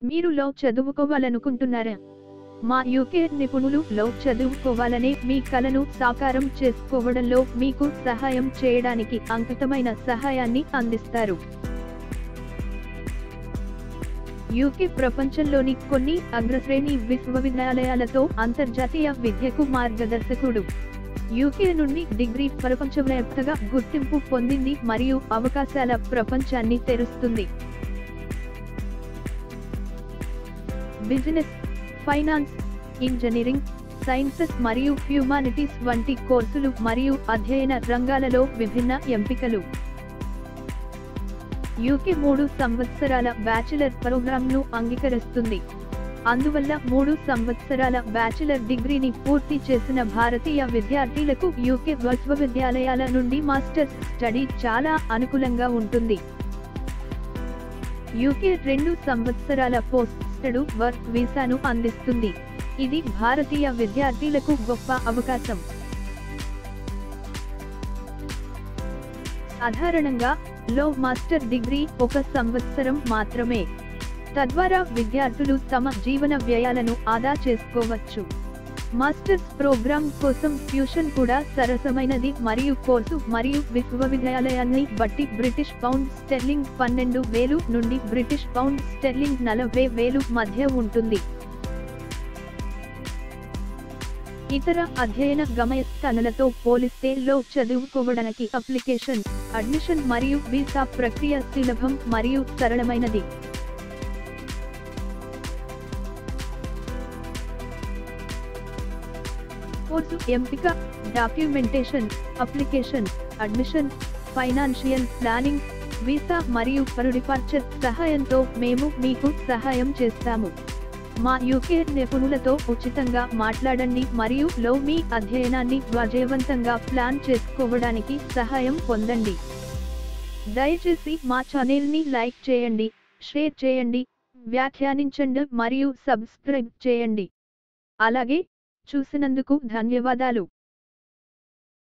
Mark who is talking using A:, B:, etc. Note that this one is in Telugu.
A: మీరు లో చదువుకోవాలనుకుంటున్నారా మా యూకే నిపుణులు లో చదువుకోవాలనే మీ కలను సాకారం చేసుకోవడంలో మీకు సహాయం చేయడానికి అంకితమైన సహాయాన్ని అందిస్తారు యూకే ప్రపంచంలోని కొన్ని అగ్రశ్రేణి విశ్వవిద్యాలయాలతో అంతర్జాతీయ విద్యకు మార్గదర్శకుడు యూకే నుండి డిగ్రీ ప్రపంచవ్యాప్తంగా గుర్తింపు పొందింది మరియు అవకాశాల ప్రపంచాన్ని తెరుస్తుంది బిజినెస్ ఫైనాన్స్ ఇంజనీరింగ్ సైన్సెస్ మరియు హ్యూమానిటీస్ వంటి కోర్సులు మరియు అధ్యయన రంగాలలో విభిన్న ఎంపికలు యూకే మూడు సంవత్సరాల బ్యాచిలర్ ప్రోగ్రాంను అంగీకరిస్తుంది అందువల్ల మూడు సంవత్సరాల బ్యాచిలర్ డిగ్రీని పూర్తి చేసిన భారతీయ విద్యార్థులకు యూకే విశ్వవిద్యాలయాల నుండి మాస్టర్స్ స్టడీ చాలా అనుకూలంగా ఉంటుంది యూకే రెండు సంవత్సరాల పోస్ట్ స్టడు వర్క్ వీసాను అందిస్తుంది ఇది భారతీయ విద్యార్థులకు గొప్ప అవకాశం సాధారణంగా లో మాస్టర్ డిగ్రీ ఒక సంవత్సరం మాత్రమే తద్వారా విద్యార్థులు తమ జీవన వ్యయాలను ఆదా చేసుకోవచ్చు మాస్టర్స్ ప్రోగ్రామ్ కోసం ట్యూషన్ కూడా సరసమైనది మరియు కోర్సు మరియు విశ్వవిద్యాలయాన్ని బట్టి బ్రిటిష్ పౌండ్ స్టెర్లింగ్ పన్నెండు వేలు నుండి బ్రిటిష్ పౌండ్ స్టెర్లింగ్ నలభై వేలు మధ్య ఉంటుంది ఇతర అధ్యయన గమయస్థానాలతో పోలిస్తే లో చదువుకోవడానికి అప్లికేషన్ అడ్మిషన్ మరియు వీసా ప్రక్రియ సులభం మరియు సరళమైనది కోర్సు ఎంపిక documentation application admission financial planning visa మరియు పరు డిపార్చర్ సహాయంతో మేము మీకు సహాయం చేస్తాము మా యూకే నిపుణులతో ఉచితంగా మాట్లాడండి మరియు లో మీ అధ్యయనాన్ని విజయవంతంగా ప్లాన్ చేసుకోవడానికి సహాయం పొందండి దయచేసి మా ఛానల్ని లైక్ చేయండి షేర్ చేయండి వ్యాఖ్యానించండి మరియు సబ్స్క్రైబ్ చేయండి అలాగే చూసినందుకు ధన్యవాదాలు